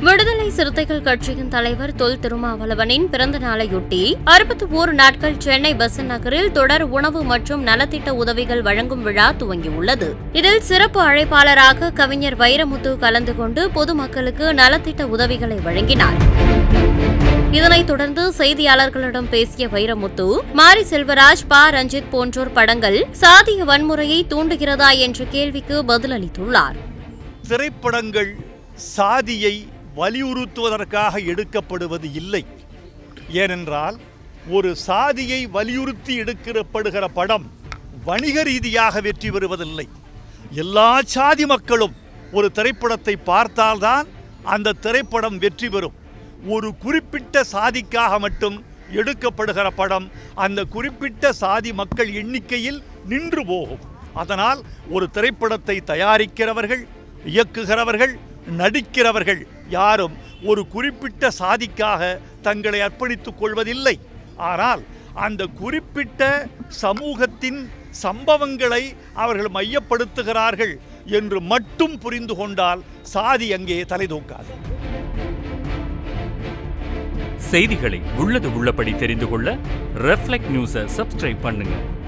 விடுதலை சிறுத்தைகள் கட்சியின் தலைவர் தொல் திருமாவளவனின் பிறந்த நாளையொட்டி அறுபத்தி ஓரு நாட்கள் சென்னை பெசன் நகரில் தொடர் உணவு மற்றும் நலத்திட்ட உதவிகள் வழங்கும் விழா துவங்கியுள்ளது இதில் சிறப்பு அழைப்பாளராக கவிஞர் வைரமுத்து கலந்து கொண்டு பொதுமக்களுக்கு நலத்திட்ட உதவிகளை வழங்கினார் இதனைத் தொடர்ந்து செய்தியாளர்களிடம் பேசிய வைரமுத்து மாரி செல்வராஜ் ப ரஞ்சித் போன்றோர் படங்கள் சாதிய வன்முறையை தூண்டுகிறதா என்ற கேள்விக்கு பதிலளித்துள்ளார் திரைப்படங்கள் சாதியை வலியுறுத்துவதற்காக எடுக்கப்படுவது இல்லை ஏனென்றால் ஒரு சாதியை வலியுறுத்தி எடுக்கப்படுகிற படம் வணிக ரீதியாக வெற்றி பெறுவதில்லை எல்லா சாதி மக்களும் ஒரு திரைப்படத்தை பார்த்தால்தான் அந்த திரைப்படம் வெற்றி பெறும் ஒரு குறிப்பிட்ட சாதிக்காக மட்டும் எடுக்கப்படுகிற படம் அந்த குறிப்பிட்ட சாதி மக்கள் எண்ணிக்கையில் நின்று போகும் அதனால் ஒரு திரைப்படத்தை தயாரிக்கிறவர்கள் இயக்குகிறவர்கள் நடிக்கிறவர்கள் யாரும் ஒரு குறிப்பிட்ட சாதிக்காக தங்களை அர்ப்பணித்துக் கொள்வதில்லை ஆனால் அந்த குறிப்பிட்ட சமூகத்தின் சம்பவங்களை அவர்கள் மையப்படுத்துகிறார்கள் என்று மட்டும் புரிந்து கொண்டால் சாதி அங்கே தலைதூக்காது செய்திகளை உள்ளது உள்ளபடி தெரிந்து கொள்ள ரெஃப்ளெக்ட் நியூஸை சப்ஸ்கிரைப் பண்ணுங்க